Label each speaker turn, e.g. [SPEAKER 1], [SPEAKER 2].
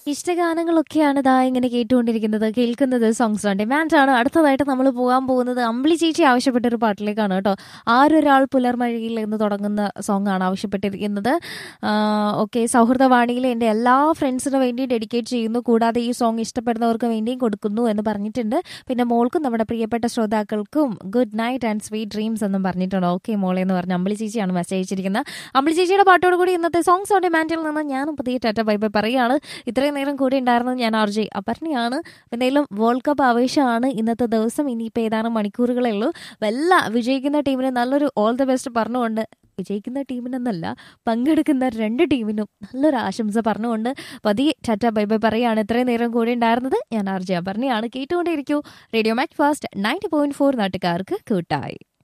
[SPEAKER 1] ഇഷ്ടഗാനങ്ങളൊക്കെയാണ് ഇതാ ഇങ്ങനെ കേട്ടുകൊണ്ടിരിക്കുന്നത് കേൾക്കുന്നത് സോങ്സ് ഓൺ ഡിമാൻഡ് ആണ് അടുത്തതായിട്ട് നമ്മൾ പോകാൻ പോകുന്നത് അമ്പിളി ചേച്ചി ആവശ്യപ്പെട്ട ഒരു പാട്ടിലേക്കാണ് കേട്ടോ ആരൊരാൾ പുലർമഴയിൽ എന്ന് തുടങ്ങുന്ന സോങ് ആണ് ആവശ്യപ്പെട്ടിരിക്കുന്നത് ഓക്കെ സൗഹൃദവാണിയിൽ എൻ്റെ എല്ലാ ഫ്രണ്ട്സിനും വേണ്ടി ഡെഡിക്കേറ്റ് ചെയ്യുന്നു കൂടാതെ ഈ സോങ് ഇഷ്ടപ്പെടുന്നവർക്ക് വേണ്ടിയും കൊടുക്കുന്നു എന്ന് പറഞ്ഞിട്ടുണ്ട് പിന്നെ മോൾക്കും നമ്മുടെ പ്രിയപ്പെട്ട ശ്രോതാക്കൾക്കും good night and sweet dreams എന്നും പറഞ്ഞിട്ടുണ്ട് ഓക്കെ മോളെ എന്ന് പറഞ്ഞ് അമ്പിളി ചേച്ചിയാണ് മെസ്സേജ് അയച്ചിരിക്കുന്നത് അമ്പിളി ചേച്ചിയുടെ പാട്ടോട് കൂടി ഇന്നത്തെ സോങ്സ് ഓൺ ഡിമാൻഡിൽ നിന്ന് ഞാനും പുതിയ ടാറ്റ ബൈ ബൈ പറയുകയാണ് ഇത്രയും നേരം കൂടി ഉണ്ടായിരുന്നത് ഞാൻ ആർ ജെ അപർണയാണ് എന്തായാലും വേൾഡ് കപ്പ് ആവേശമാണ് ഇന്നത്തെ ദിവസം ഇനിയിപ്പോൾ ഏതാനും മണിക്കൂറുകളേ ഉള്ളൂ വല്ല വിജയിക്കുന്ന ടീമിന് നല്ലൊരു ഓൾ ദ ബെസ്റ്റ് പറഞ്ഞുകൊണ്ട് വിജയിക്കുന്ന ടീമിനെന്നല്ല പങ്കെടുക്കുന്ന രണ്ട് ടീമിനും നല്ലൊരു ആശംസ പറഞ്ഞുകൊണ്ട് പതിയെ ടാറ്റ ബൈ ബൈ പറയുകയാണ് ഇത്രയും നേരം കൂടി ഉണ്ടായിരുന്നത് ഞാൻ ആർ ജെ അപർണയാണ് കേട്ടുകൊണ്ടേയിരിക്കൂ radio Macfast ninety point four നാട്ടുകാർക്ക് കൂട്ടായി